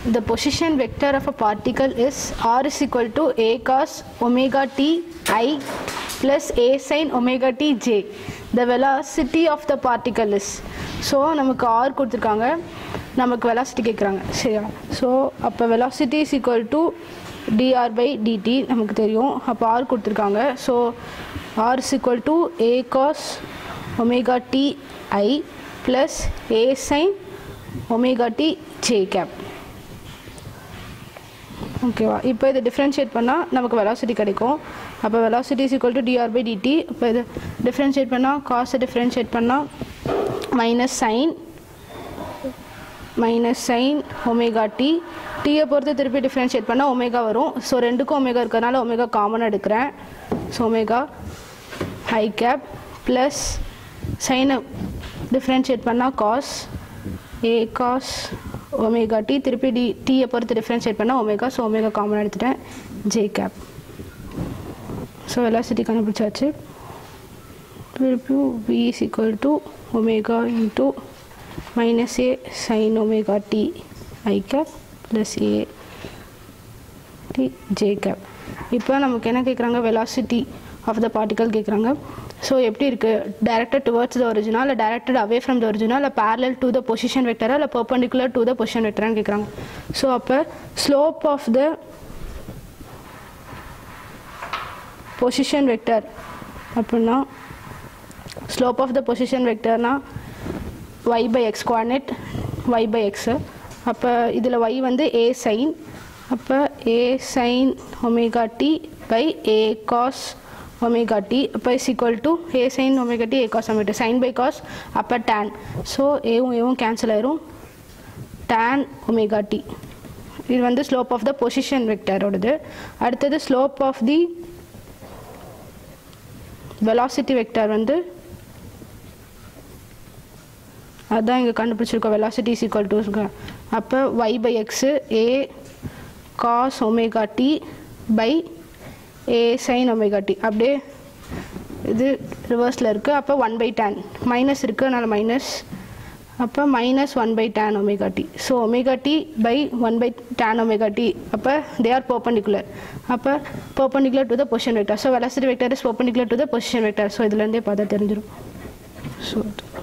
the position vector of a particle is r is equal to a cos omega t i plus a sin omega t j the velocity of the particle is so நமக்கு R கொடுத்துருக்காங்க நமக்கு velocity கேட்குறாங்க சரியா so அப்போ velocity is equal to dr by dt நமக்கு தெரியும் அப்போ R கொடுத்துருக்காங்க so R is equal to A cos omega t i plus A sine omega t j cap ஓகேவா இப்போ இதை டிஃப்ரென்ஷியேட் பண்ணால் நமக்கு வெலாசிட்டி கிடைக்கும் அப்போ velocity is equal to dr by dt இப்போ இது டிஃப்ரென்ஷியேட் பண்ணால் காசை டிஃப்ரென்ஷியேட் பண்ணால் minus sine minus sign omega t டீயை பொறுத்து திருப்பி டிஃப்ரென்ஷியேட் பண்ணால் ஒமேகா வரும் ஸோ ரெண்டுக்கும் ஒமேகா இருக்கிறதுனால ஒமேகா காமனாக எடுக்கிறேன் so omega i cap plus சைனை டிஃப்ரென்ஷியேட் பண்ணால் cos A cos omega t திருப்பி டி டீயை பொறுத்து டிஃப்ரென்ஷியேட் பண்ணால் ஒமேகா ஸோ ஒமேகா காமனாக எடுத்துட்டேன் ஜே கேப் ஸோ வெலாசிட்டி கண்டுபிடிச்சாச்சு திருப்பி v is equal to omega into minus a sin omega t i cap plus a t j cap இப்போ நமக்கு என்ன கேட்குறாங்க வெலாசிட்டி ஆஃப் த பார்ட்டிக்கல் கேட்குறாங்க ஸோ எப்படி இருக்குது டைரக்டட் டுவர்ட்ஸ் த ஒரிஜினல் இல்லை directed away from the original இல்லை parallel to the position வெக்டரா இல்லை பர்பண்டிகுலர் டு த பொசிஷன் வெக்டரான்னு கேட்குறாங்க ஸோ அப்போ slope of the position vector அப்படின்னா ஸ்லோப் ஆஃப் த பொசிஷன் வெக்டர்னா y by X coordinate y by X அப்போ இதில் y வந்து a சைன் அப்போ a sine omega t by a cos omega t அப்போ is equal to a sine omega t a cos omega sine by cos அப்போ tan so ஏவும் ஏவும் cancel ஆயிரும் tan omega t இது வந்து slope of the position வெக்டரோடது அடுத்தது slope of the velocity vector வந்து அதான் இங்கே கண்டுபிடிச்சிருக்கோம் வெலாசிட்டி இஸ் ஈக்குவல் டு அப்போ y by X A cos omega t by A sine omega t அப்படியே இது ரிவர்ஸில் இருக்குது அப்போ ஒன் பை டேன் மைனஸ் இருக்குது அதனால் மைனஸ் அப்போ minus one by tan omega t so omega t by one by tan omega t அப்போ they are perpendicular அப்போ perpendicular to the position vector so velocity vector is perpendicular to the position vector so இதுலேருந்தே பார்த்தா தெரிஞ்சிடும் so